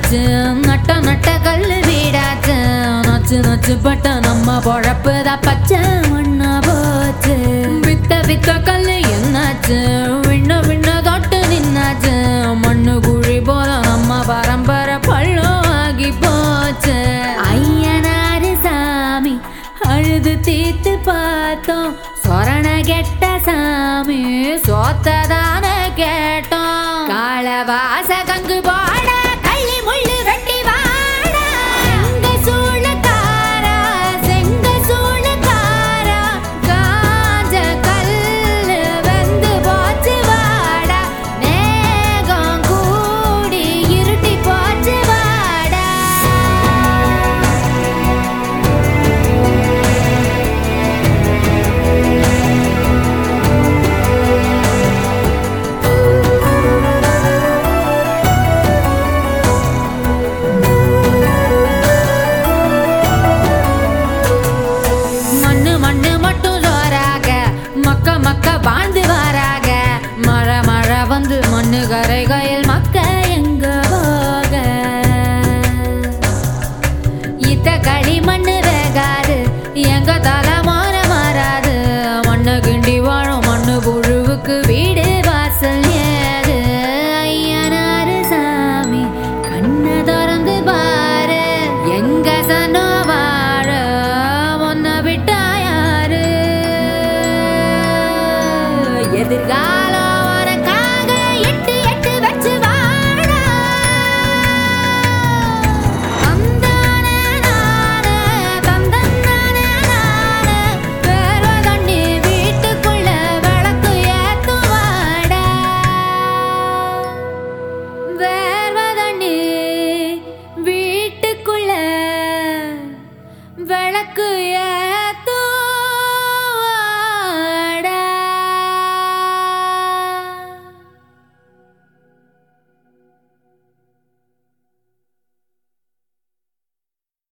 என்னாச்சு நட்ட நட்ட கல்லு வீடாச்சு நச்சு நச்சு பட்ட நம்ம பொழப்பு தான் பச்சை மண்ணா போச்சு வித்த வித்த கல்லு என்னாச்சு விண்ண விண்ண தொட்டு நின்னாச்சு மண்ணு குழி போல நம்ம பரம்பரை பள்ளம் ஆகி போச்சு ஐயனாரு சாமி அழுது தீத்து பார்த்தோம் சொரண கெட்ட சாமி சோத்ததான கேட்டோம் காலவாச கங்கு போட கள்ளி முள்ளு வெட்டி வாட செங்க சூளக்காரா செங்க சூளக்காரா காஞ்ச கல்லு வெந்து போச்சு வாடா மேகம் கூடி இருட்டி போச்சு வாடா மண்ணு மண்ணு மட்டும் ஜோராக மக்க மக்க பாந்து வாராக மழை மழை வந்து மண்ணு கரைகையில் மக்க எங்க போக இத்த களி மண்ணு வேகாது எங்க தலைமான மாறாது மண்ணு கிண்டி வாழும் மண்ணு புழுவுக்கு வீடு வாசல் ஏது ஐயனாரு சாமி கண்ணை திறந்து பாரு எங்க சனோ வாழ ஒன்ன விட்டா யாரு எதிர்கால